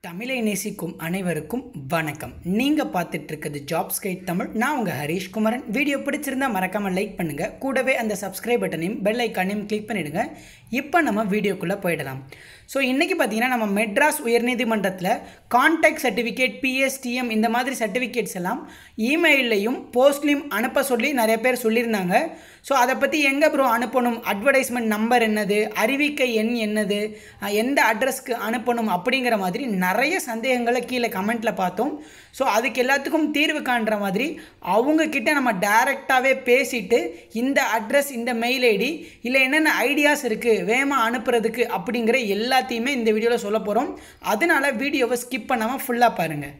தமிழை நேசிக்கும் அனைவருக்கும் வணக்கம் நீங்கள் பார்த்துட்டு இருக்கிறது ஜாப்ஸ் கைட் தமிழ் நான் உங்கள் ஹரீஷ் குமரன் வீடியோ பிடிச்சிருந்தா மறக்காமல் லைக் பண்ணுங்கள் கூடவே அந்த சப்ஸ்கிரைப் பட்டனையும் பெல் ஐக்கானையும் கிளிக் பண்ணிடுங்க இப்போ நம்ம வீடியோக்குள்ளே போயிடலாம் ஸோ இன்றைக்கி பார்த்தீங்கன்னா நம்ம மெட்ராஸ் உயர்நீதிமன்றத்தில் கான்டாக்ட் சர்டிஃபிகேட் பிஎஸ்டிஎம் இந்த மாதிரி சர்டிஃபிகேட்ஸ் எல்லாம் இமெயிலையும் போஸ்ட்லையும் அனுப்ப சொல்லி நிறைய பேர் சொல்லியிருந்தாங்க ஸோ அதை பற்றி எங்கே ப்ரோ அனுப்பணும் அட்வர்டைஸ்மெண்ட் நம்பர் என்னது அறிவிக்கை எண் என்னது அஹ் எந்த அட்ரஸ்க்கு அனுப்பணும் அப்படிங்கிற மாதிரி நிறைய சந்தேகங்களை கீழே கமெண்ட்டில் பார்த்தோம் ஸோ அதுக்கு எல்லாத்துக்கும் தீர்வு காண்ற மாதிரி அவங்க கிட்ட நம்ம டைரெக்டாகவே பேசிட்டு இந்த அட்ரஸ் இந்த மெயில் ஐடி இல்லை என்னென்ன ஐடியாஸ் இருக்குது வேகமாக அனுப்புறதுக்கு அப்படிங்கிற எல்லாத்தையுமே இந்த வீடியோவில் சொல்ல போகிறோம் அதனால வீடியோவை ஸ்கிப் பண்ணாமல் ஃபுல்லாக பாருங்கள்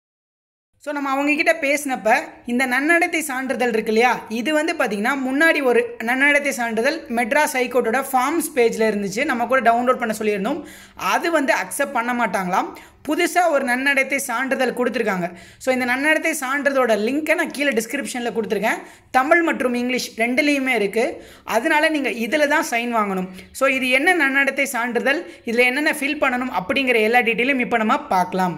ஸோ நம்ம அவங்கக்கிட்ட பேசினப்ப இந்த நன்னடத்தை சான்றிதழ் இருக்கு இல்லையா இது வந்து பார்த்திங்கன்னா முன்னாடி ஒரு நன்னடத்தை சான்றிதழ் மெட்ராஸ் ஹைகோர்ட்டோட ஃபார்ம்ஸ் பேஜில் இருந்துச்சு நம்ம கூட டவுன்லோட் பண்ண சொல்லியிருந்தோம் அது வந்து அக்செப்ட் பண்ண மாட்டாங்களாம் புதுசாக ஒரு நன்னடத்தை சான்றிதழ் கொடுத்துருக்காங்க ஸோ இந்த நன்னடத்தை சான்றிதழோட லிங்க்கை நான் கீழே டிஸ்கிரிப்ஷனில் கொடுத்துருக்கேன் தமிழ் மற்றும் இங்கிலீஷ் ரெண்டுலேயுமே இருக்குது அதனால நீங்கள் இதில் தான் சைன் வாங்கணும் ஸோ இது என்ன நன்னடத்தை சான்றிதழ் இதில் என்னென்ன ஃபில் பண்ணணும் அப்படிங்கிற எல்லா டீட்டெயிலும் இப்போ நம்ம பார்க்கலாம்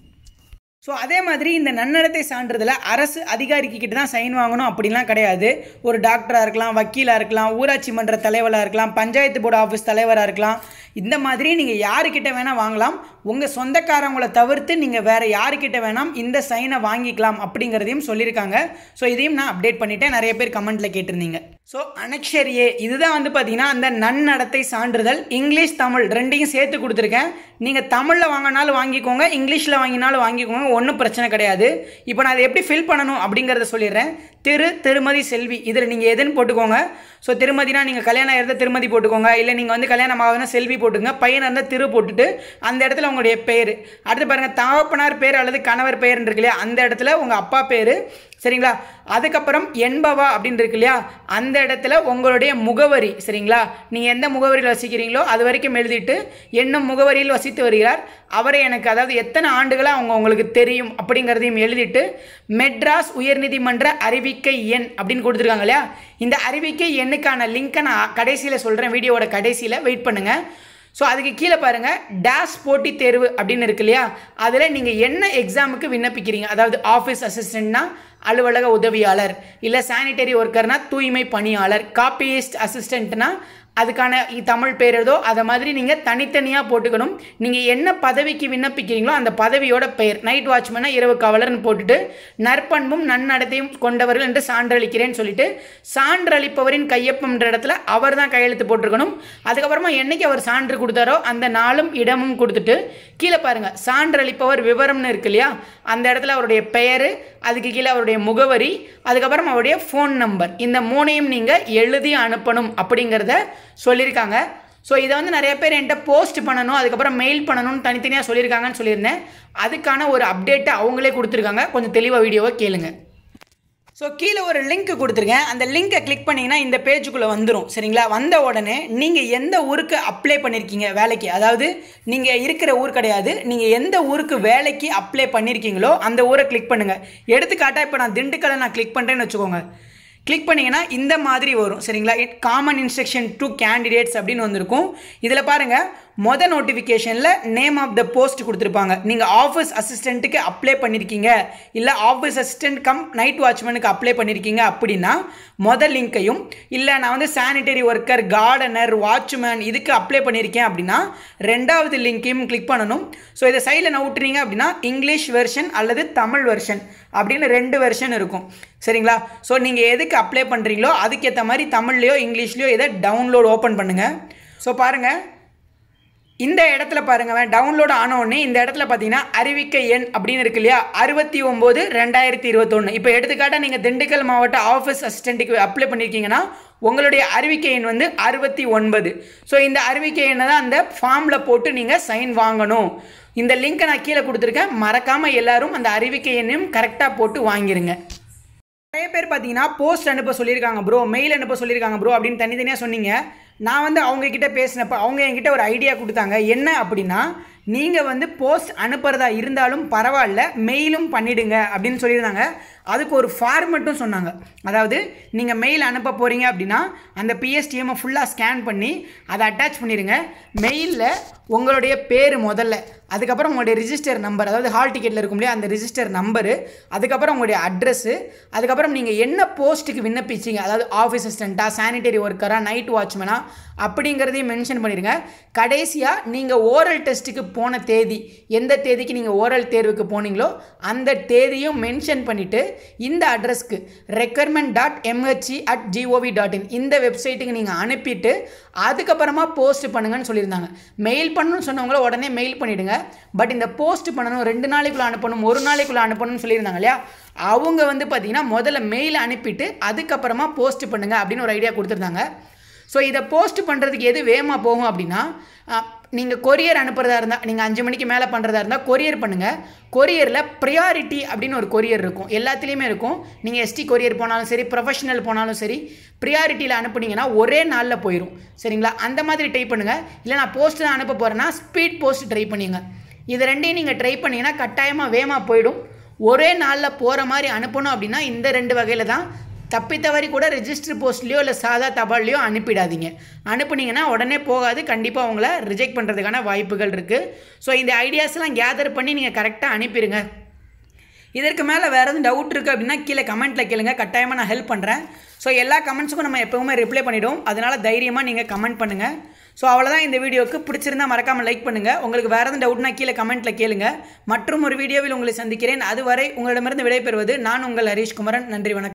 ஸோ அதே மாதிரி இந்த நன்னடத்தை சான்றிதழை அரசு அதிகாரிக்கு கிட்ட தான் சைன் வாங்கணும் அப்படிலாம் கிடையாது ஒரு டாக்டராக இருக்கலாம் வக்கீலாக இருக்கலாம் ஊராட்சி மன்ற தலைவராக இருக்கலாம் பஞ்சாயத்து போர்டு ஆஃபீஸ் தலைவராக இருக்கலாம் இந்த மாதிரி நீங்கள் யாருக்கிட்ட வேணால் வாங்கலாம் உங்கள் சொந்தக்காரங்களை தவிர்த்து நீங்கள் வேறு யாருக்கிட்ட வேணாம் இந்த சைனை வாங்கிக்கலாம் அப்படிங்கிறதையும் சொல்லியிருக்காங்க ஸோ இதையும் நான் அப்டேட் பண்ணிட்டேன் நிறைய பேர் கமெண்ட்டில் கேட்டிருந்தீங்க ஸோ அனக்ஷர் ஏ இதுதான் வந்து பார்த்தீங்கன்னா அந்த நன்னடத்தை சான்றிதழ் இங்கிலீஷ் தமிழ் ரெண்டையும் சேர்த்து கொடுத்துருக்கேன் நீங்கள் தமிழில் வாங்கினாலும் வாங்கிக்கோங்க இங்கிலீஷில் வாங்கினாலும் வாங்கிக்கோங்க ஒன்றும் பிரச்சனை கிடையாது இப்போ நான் அதை எப்படி ஃபில் பண்ணணும் அப்படிங்கிறத சொல்லிடுறேன் திரு திருமதி செல்வி இதில் நீங்கள் எதுன்னு போட்டுக்கோங்க ஸோ திருமதினா நீங்கள் கல்யாணம் இருந்தால் திருமதி போட்டுக்கோங்க இல்லை நீங்கள் வந்து கல்யாணம் ஆகுதுன்னா செல்வி போட்டுங்க பையன் இருந்தால் திரு போட்டுட்டு அந்த இடத்துல உங்களுடைய பேர் அடுத்து பாருங்கள் தகப்பனார் பேர் அல்லது கணவர் பேர் இருக்கு இல்லையா அந்த இடத்துல உங்கள் அப்பா பேர் சரிங்களா அதுக்கப்புறம் என்பவா அப்படின்னு இருக்கு இல்லையா அந்த இடத்துல உங்களுடைய முகவரி சரிங்களா நீங்கள் எந்த முகவரியில் வசிக்கிறீங்களோ அது வரைக்கும் எழுதிட்டு என்னும் முகவரியில் வசித்து வருகிறார் அவரை எனக்கு அதாவது எத்தனை ஆண்டுகளாக அவங்க உங்களுக்கு தெரியும் அப்படிங்கிறதையும் எழுதிட்டு மெட்ராஸ் உயர்நீதிமன்ற அறிவிக்கை எண் அப்படின்னு கொடுத்துருக்காங்க இல்லையா இந்த அறிவிக்கை எண்ணுக்கான லிங்க்கை நான் கடைசியில் சொல்கிறேன் வீடியோவோட கடைசியில் வெயிட் பண்ணுங்கள் ஸோ அதுக்கு கீழே பாருங்கள் டேஷ் போட்டித் தேர்வு அப்படின்னு இருக்கு இல்லையா அதில் நீங்கள் என்ன எக்ஸாமுக்கு விண்ணப்பிக்கிறீங்க அதாவது ஆஃபீஸ் அசிஸ்டண்ட்னா அலுவலக உதவியாளர் இல்லை சானிட்டரி ஒர்க்கர்னா தூய்மை பணியாளர் காப்பியிஸ்ட் அசிஸ்டண்ட்னா அதுக்கான இ- தமிழ் பேர் ஏதோ அதை மாதிரி நீங்கள் தனித்தனியாக போட்டுக்கணும் நீங்கள் என்ன பதவிக்கு விண்ணப்பிக்கிறீங்களோ அந்த பதவியோட பெயர் நைட் வாட்ச்மேனா இரவு காவலர்னு போட்டுட்டு நற்பண்பும் நன்னடத்தையும் கொண்டவர்கள் என்று சான்றளிக்கிறேன்னு சொல்லிட்டு சான்றளிப்பவரின் கையொப்பம்ன்ற இடத்துல அவர் தான் கையெழுத்து போட்டிருக்கணும் அதுக்கப்புறமா என்னைக்கு அவர் சான்று கொடுத்தாரோ அந்த நாளும் இடமும் கொடுத்துட்டு கீழே பாருங்க சான்றளிப்பவர் விவரம்னு இருக்கு இல்லையா அந்த இடத்துல அவருடைய பெயர் அதுக்கு கீழே அவருடைய முகவரி அதுக்கப்புறம் அவருடைய ஃபோன் நம்பர் இந்த மூணையும் நீங்கள் எழுதி அனுப்பணும் அப்படிங்கிறத சொல்லியிருக்காங்க ஸோ இதை வந்து நிறைய பேர் என்கிட்ட போஸ்ட் பண்ணணும் அதுக்கப்புறம் மெயில் பண்ணணும்னு தனித்தனியாக சொல்லியிருக்காங்கன்னு சொல்லியிருந்தேன் அதுக்கான ஒரு அப்டேட்டை அவங்களே கொடுத்துருக்காங்க கொஞ்சம் தெளிவாக வீடியோவை கேளுங்க ஸோ கீழே ஒரு லிங்க் கொடுத்துருக்கேன் அந்த லிங்கை கிளிக் பண்ணிங்கன்னா இந்த பேஜுக்குள்ளே வந்துடும் சரிங்களா வந்த உடனே நீங்கள் எந்த ஊருக்கு அப்ளை பண்ணியிருக்கீங்க வேலைக்கு அதாவது நீங்கள் இருக்கிற ஊர் கிடையாது நீங்கள் எந்த ஊருக்கு வேலைக்கு அப்ளை பண்ணியிருக்கீங்களோ அந்த ஊரை கிளிக் பண்ணுங்கள் எடுத்துக்காட்டாக இப்போ நான் திண்டுக்கலை நான் கிளிக் பண்ணுறேன்னு வச்சுக்கோங்க கிளிக் பண்ணிங்கன்னா இந்த மாதிரி வரும் சரிங்களா it common instruction to candidates அப்படின்னு வந்திருக்கும் இதில் பாருங்கள் மொதல் நோட்டிஃபிகேஷனில் நேம் ஆஃப் த போஸ்ட் கொடுத்துருப்பாங்க நீங்கள் ஆஃபீஸ் அசிஸ்டண்ட்டுக்கு அப்ளை பண்ணியிருக்கீங்க இல்லை ஆஃபீஸ் அசிஸ்டன்ட் கம் நைட் வாட்ச்மேனுக்கு அப்ளை பண்ணியிருக்கீங்க அப்படின்னா மொதல் லிங்க்கையும் இல்லை நான் வந்து சானிட்டரி ஒர்க்கர் கார்டனர் வாட்ச்மேன் இதுக்கு அப்ளை பண்ணியிருக்கேன் அப்படின்னா ரெண்டாவது லிங்க்கையும் கிளிக் பண்ணணும் ஸோ இதை சைடில் நவுட்டுறீங்க அப்படின்னா இங்கிலீஷ் வெர்ஷன் அல்லது தமிழ் வெர்ஷன் அப்படின்னு ரெண்டு வெர்ஷன் இருக்கும் சரிங்களா ஸோ நீங்கள் எதுக்கு அப்ளை பண்ணுறீங்களோ அதுக்கேற்ற மாதிரி தமிழ்லையோ இங்கிலீஷ்லையோ இதை டவுன்லோட் ஓப்பன் பண்ணுங்கள் ஸோ பாருங்கள் இந்த இடத்துல பாருங்க டவுன்லோட் ஆன உடனே இந்த இடத்துல பார்த்தீங்கன்னா அறிவிக்கை எண் அப்படின்னு இருக்கு இல்லையா அறுபத்தி ஒம்பது ரெண்டாயிரத்தி இருபத்தொன்று இப்போ எடுத்துக்காட்டாக நீங்கள் திண்டுக்கல் மாவட்ட ஆஃபீஸ் அசிஸ்டண்ட்டுக்கு அப்ளை பண்ணியிருக்கீங்கன்னா உங்களுடைய அறிவிக்கை எண் வந்து அறுபத்தி ஒன்பது ஸோ இந்த அறிவிக்கை எண்ணை தான் அந்த ஃபார்மில் போட்டு நீங்கள் சைன் வாங்கணும் இந்த லிங்க்கை நான் கீழே கொடுத்துருக்கேன் மறக்காமல் எல்லாரும் அந்த அறிவிக்கை எண்ணையும் கரெக்டாக போட்டு வாங்கிருங்க நிறைய பேர் பார்த்தீங்கன்னா போஸ்ட் அனுப்ப சொல்லியிருக்காங்க ப்ரோ மெயில் அனுப்ப சொல்லியிருக்காங்க ப்ரோ அப்படின்னு தனித்தனியாக சொன்னீங்க நான் வந்து அவங்க கிட்ட பேசினப்ப அவங்க என்கிட்ட ஒரு ஐடியா கொடுத்தாங்க என்ன அப்படின்னா நீங்கள் வந்து போஸ்ட் அனுப்புறதா இருந்தாலும் பரவாயில்ல மெயிலும் பண்ணிடுங்க அப்படின்னு சொல்லியிருந்தாங்க அதுக்கு ஒரு ஃபார்மெட்டும் சொன்னாங்க அதாவது நீங்கள் மெயில் அனுப்ப போகிறீங்க அப்படின்னா அந்த பிஎஸ்டிஎம்மை ஃபுல்லாக ஸ்கேன் பண்ணி அதை அட்டாச் பண்ணிடுங்க மெயிலில் உங்களுடைய பேர் முதல்ல அதுக்கப்புறம் உங்களுடைய ரிஜிஸ்டர் நம்பர் அதாவது ஹால் டிக்கெட்டில் இருக்கும் இல்லையா அந்த ரிஜிஸ்டர் நம்பரு அதுக்கப்புறம் உங்களுடைய அட்ரஸ்ஸு அதுக்கப்புறம் நீங்கள் என்ன போஸ்ட்டுக்கு விண்ணப்பிச்சீங்க அதாவது ஆஃபீஸ் அசிஸ்டண்ட்டாக சானிடரி ஒர்க்கராக நைட் வாட்ச்மேனா அப்படிங்கிறதையும் மென்ஷன் பண்ணிடுங்க கடைசியாக நீங்கள் ஓரல் டெஸ்ட்டுக்கு போன தேதி எந்த தேதிக்கு நீங்கள் ஓரல் தேர்வுக்கு போனீங்களோ அந்த தேதியும் மென்ஷன் பண்ணிவிட்டு இந்த அட்ரஸ்க்கு requirement dot MHE at GOV dot in இந்த வெப்சைட்டுக்கு நீங்கள் அனுப்பிட்டு அதுக்கப்புறமா போஸ்ட் பண்ணுங்கன்னு சொல்லியிருந்தாங்க மெயில் பண்ணணும்னு சொன்னவங்கள உடனே மெயில் பண்ணிவிடுங்க பட் இந்த போஸ்ட் பண்ணணும் ரெண்டு நாளைக்குள்ளே அனுப்பணும் ஒரு நாளைக்குள்ளே அனுப்பணும்னு சொல்லியிருந்தாங்க இல்லையா அவங்க வந்து பார்த்தீங்கன்னா முதல்ல மெயில் அனுப்பிட்டு அதுக்கப்புறமா போஸ்ட் பண்ணுங்க அப்படின்னு ஒரு ஐடியா கொடுத்துருந்தாங்க ஸோ இதை போஸ்ட் பண்ணுறதுக்கு எது வேகமாக போகும் அப்படின்னா நீங்கள் கொரியர் அனுப்புறதா இருந்தால் நீங்கள் அஞ்சு மணிக்கு மேலே பண்ணுறதா இருந்தால் கொரியர் பண்ணுங்கள் கொரியரில் ப்ரியாரிட்டி அப்படின்னு ஒரு கொரியர் இருக்கும் எல்லாத்துலேயுமே இருக்கும் நீங்கள் எஸ்டி கொரியர் போனாலும் சரி ப்ரொஃபஷனல் போனாலும் சரி ப்ரியாரிட்டியில் அனுப்புனீங்கன்னா ஒரே நாளில் போயிடும் சரிங்களா அந்த மாதிரி ட்ரை பண்ணுங்கள் இல்லை நான் போஸ்ட் தான் அனுப்ப போகிறேன்னா ஸ்பீட் போஸ்ட் ட்ரை பண்ணிங்க இது ரெண்டையும் நீங்கள் ட்ரை பண்ணிங்கன்னா கட்டாயமாக வேகமாக போயிடும் ஒரே நாளில் போகிற மாதிரி அனுப்பணும் அப்படின்னா இந்த ரெண்டு வகையில் தான் தப்பித்தவறி கூட ரெஜிஸ்டர் போஸ்ட்லேயோ இல்லை சாதா தபால்லையோ அனுப்பிடாதீங்க அனுப்புனீங்கன்னா உடனே போகாது கண்டிப்பாக உங்களை ரிஜெக்ட் பண்ணுறதுக்கான வாய்ப்புகள் இருக்குது ஸோ இந்த ஐடியாஸ்லாம் கேதர் பண்ணி நீங்கள் கரெக்டாக அனுப்பிடுங்க இதற்கு மேலே வேறு எதுவும் டவுட் இருக்குது அப்படின்னா கீழே கமெண்ட்டில் கேளுங்க கட்டாயமாக நான் ஹெல்ப் பண்ணுறேன் ஸோ எல்லா கமெண்ட்ஸுக்கும் நம்ம எப்போவுமே ரிப்ளை பண்ணிவிடுவோம் அதனால் தைரியமாக நீங்கள் கமெண்ட் பண்ணுங்கள் ஸோ அவ்வளோதான் இந்த வீடியோவுக்கு பிடிச்சிருந்தா மறக்காமல் லைக் பண்ணுங்கள் உங்களுக்கு வேறு எதுவும் டவுட்னா கீழே கமெண்ட்டில் கேளுங்க மற்றும் ஒரு வீடியோவில் உங்களை சந்திக்கிறேன் அதுவரை உங்களிடமிருந்து விடைபெறுவது நான் உங்கள் ஹரீஷ் குமரன் நன்றி வணக்கம்